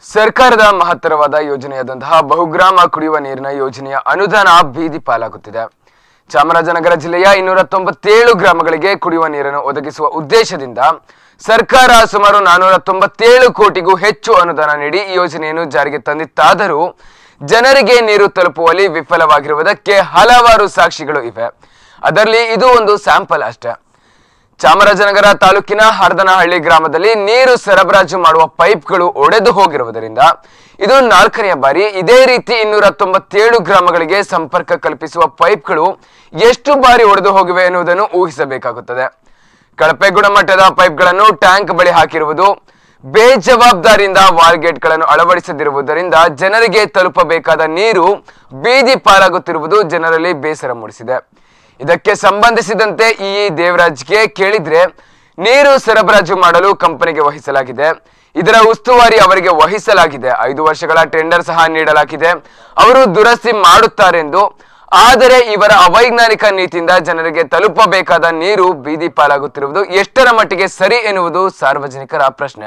ಸರ್ಕಾರದ ಮಹತ್ತರವಾದ ಯೋಜನೆಯಾದಂತಹ ಬಹುಗ್ರಾಮ ಕುಡಿಯುವ ನೀರಿನ ಯೋಜನೆಯ ಅನುದಾನ ಬೀದಿ ಪಾಲಾಗುತ್ತಿದೆ ಚಾಮರಾಜನಗರ ಜಿಲ್ಲೆಯ ಇನ್ನೂರ ತೊಂಬತ್ತೇಳು ಗ್ರಾಮಗಳಿಗೆ ಕುಡಿಯುವ ನೀರನ್ನು ಒದಗಿಸುವ ಉದ್ದೇಶದಿಂದ ಸರ್ಕಾರ ಸುಮಾರು ನಾನೂರ ತೊಂಬತ್ತೇಳು ಕೋಟಿಗೂ ಹೆಚ್ಚು ಅನುದಾನ ನೀಡಿ ಈ ಯೋಜನೆಯನ್ನು ಜಾರಿಗೆ ತಂದಿತ್ತಾದರೂ ಜನರಿಗೆ ನೀರು ತಲುಪುವಲ್ಲಿ ವಿಫಲವಾಗಿರುವುದಕ್ಕೆ ಹಲವಾರು ಸಾಕ್ಷಿಗಳು ಇವೆ ಅದರಲ್ಲಿ ಇದು ಒಂದು ಸ್ಯಾಂಪಲ್ ಅಷ್ಟೇ ಚಾಮರಾಜನಗರ ತಾಲೂಕಿನ ಹರದನಹಳ್ಳಿ ಗ್ರಾಮದಲ್ಲಿ ನೀರು ಸರಬರಾಜು ಮಾಡುವ ಪೈಪ್ಗಳು ಒಡೆದು ಹೋಗಿರುವುದರಿಂದ ಇದು ನಾಲ್ಕನೆಯ ಬಾರಿ ಇದೇ ರೀತಿ ಇನ್ನೂರ ತೊಂಬತ್ತೇಳು ಗ್ರಾಮಗಳಿಗೆ ಸಂಪರ್ಕ ಕಲ್ಪಿಸುವ ಪೈಪ್ಗಳು ಎಷ್ಟು ಬಾರಿ ಒಡೆದು ಹೋಗಿವೆ ಎನ್ನುವುದನ್ನು ಊಹಿಸಬೇಕಾಗುತ್ತದೆ ಕಳಪೆ ಗುಣಮಟ್ಟದ ಪೈಪ್ಗಳನ್ನು ಟ್ಯಾಂಕ್ ಬಳಿ ಹಾಕಿರುವುದು ಬೇಜವಾಬ್ದಾರಿಯಿಂದ ವಾಲ್ಗೇಟ್ಗಳನ್ನು ಅಳವಡಿಸದಿರುವುದರಿಂದ ಜನರಿಗೆ ತಲುಪಬೇಕಾದ ನೀರು ಬೀದಿ ಪಾಲಾಗುತ್ತಿರುವುದು ಜನರಲ್ಲಿ ಬೇಸರ ಮೂಡಿಸಿದೆ ಇದಕ್ಕೆ ಸಂಬಂಧಿಸಿದಂತೆ ಇ ದೇವರಾಜ್ಗೆ ಕೇಳಿದ್ರೆ ನೀರು ಸರಬರಾಜು ಮಾಡಲು ಕಂಪನಿಗೆ ವಹಿಸಲಾಗಿದೆ ಇದರ ಉಸ್ತುವಾರಿ ಅವರಿಗೆ ವಹಿಸಲಾಗಿದೆ ಐದು ವರ್ಷಗಳ ಟೆಂಡರ್ ಸಹ ನೀಡಲಾಗಿದೆ ಅವರು ದುರಸ್ತಿ ಮಾಡುತ್ತಾರೆಂದು ಆದರೆ ಇವರ ಅವೈಜ್ಞಾನಿಕ ನೀತಿಯಿಂದ ಜನರಿಗೆ ತಲುಪಬೇಕಾದ ನೀರು ಬೀದಿ ಪಾಲಾಗುತ್ತಿರುವುದು ಎಷ್ಟರ ಮಟ್ಟಿಗೆ ಸರಿ ಎನ್ನುವುದು ಸಾರ್ವಜನಿಕರ ಪ್ರಶ್ನೆ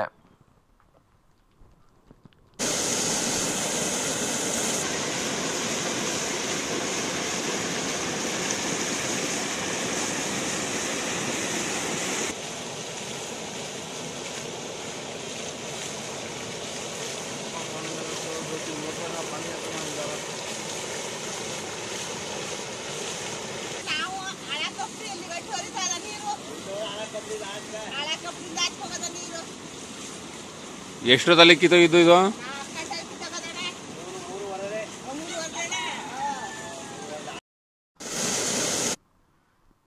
ನಾವು ಹಳೆ ಕಪ್ಪರಿಯಲ್ಲಿ ಗಟ್ಟಿ ಹೊರಿತಾ ಇಲ್ಲ ನೀರು ಹಳೆ ಕಪ್ಪರಿಂದ ಹಾಕಿ ಹೋಗೋದ ನೀರು ಎಷ್ಟೊತ್ತಲ್ಲಿ ಕಿತ್ತು ಇದು ಇದು ನಾವು